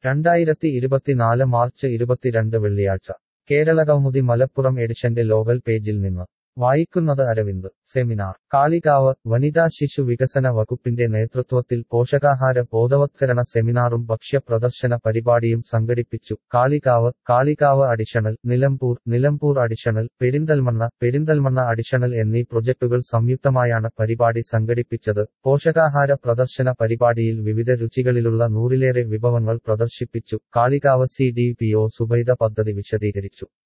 രണ്ടായിരത്തി ഇരുപത്തിനാല് മാർച്ച് ഇരുപത്തിരണ്ട് വെള്ളിയാഴ്ച കേരളകൗമുദി മലപ്പുറം എഡിഷന്റെ ലോകൽ പേജിൽ നിന്ന് വായിക്കുന്നത് അരവിന്ദ് സെമിനാർ കാളികാവ് വനിതാ ശിശു വികസന വകുപ്പിന്റെ നേതൃത്വത്തിൽ പോഷകാഹാര ബോധവത്കരണ സെമിനാറും ഭക്ഷ്യ പ്രദർശന പരിപാടിയും സംഘടിപ്പിച്ചു Kalikavu Kalikavu additional Nilambur Nilambur additional Perinthalmanna Perinthalmanna additional എന്നീ പ്രൊജക്ടുകൾ സംയുക്തമായാണ് പരിപാടി സംഘടിപ്പിച്ചത് പോഷകാഹാര പ്രദർശന പരിപാടിയിൽ വിവിധ രുചികളിലുള്ള നൂറിലേറെ വിഭവങ്ങൾ പ്രദർശിപ്പിച്ചു Kalikavu C D P O Zubaida പദ്ധതി വിശദീകരിച്ചു